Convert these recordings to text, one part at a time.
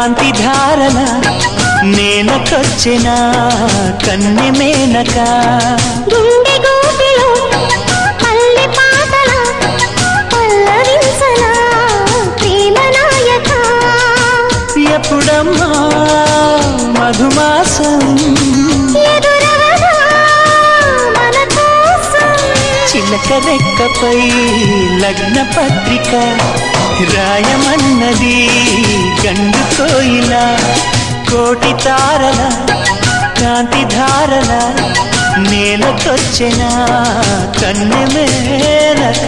కాంతి ధారల నేలకొచ్చిన కన్నె మేనక గుండె గోపిలో పల్లె పాటల పల్లవించన ప్రేమ నాయక ఎప్పుడమ్మా మధుమాసం ఎదురవదా మన కోసం చిలక రెక్కపై లగ్న పత్రిక రాయమన్నది గండు కోయిల కోటి తారల కాంతి ధారల నేలకొచ్చిన కన్నె మేనక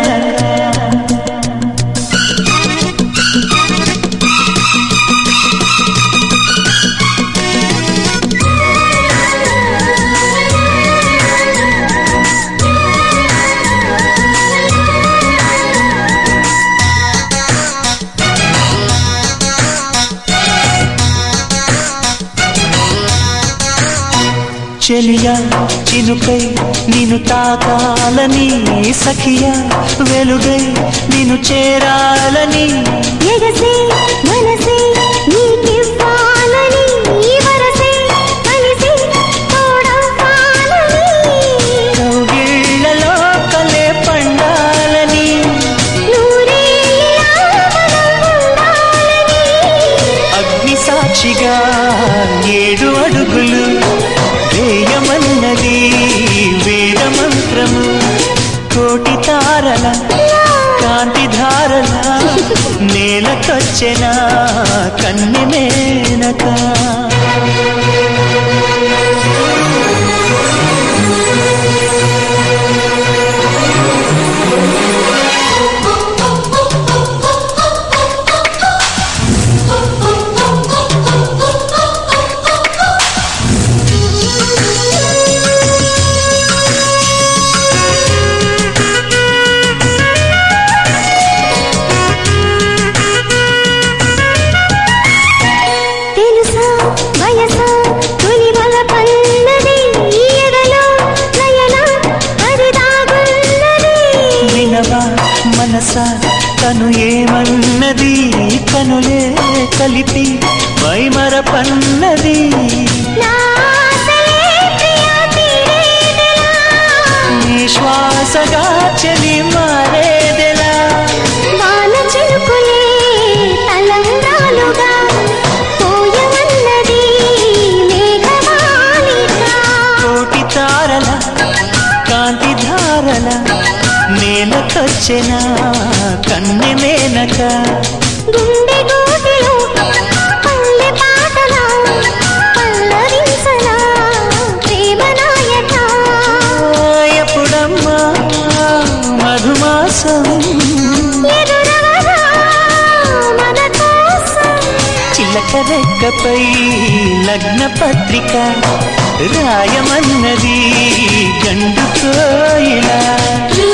చెలియా చినుకై నిన్ను తాకాలని సఖియా వెలుగై నిన్ను చేరాలని ఎగసే మనసే నీకివ్వాలని ఈ వరసే కలిసి తోడవ్వాలని కౌగిళ్లలో కలే పండాలని నూరేళ్ళ మనం ఉండాలని అగ్ని సాక్షిగా ఏడు అడుగులు వేయమన్నది వేద మంత్రము కోటి తారల కాంతి ధారల నేలకొచ్చెన కన్నె మేనక తెలుసా వయసా తొలి వల పన్నది ఈ ఎదలో నయన అది దాగున్నది వినవా మనస తను ఏమన్నది కనులే కలిపి వైమర పన్నది నా ఆశలే ప్రియా తీరేదెలా నీ శ్వాసగా చెలి మారేదెలా వాన చినుకులే తలంబ్రాలుగా పోయమన్నది మేఘమాలిక కోటి తారల కాంతి ధారల నేలకొచ్చెన కన్నె మేనక గుండె గోటిలో పల్లె పాటల పల్లవించన ప్రేమ నాయక ఎప్పుడమ్మా మధుమాసం ఎదురవదా మన కోసం చిలక రెక్కపై లగ్న పత్రిక రాయమన్నది గండు కోయిలా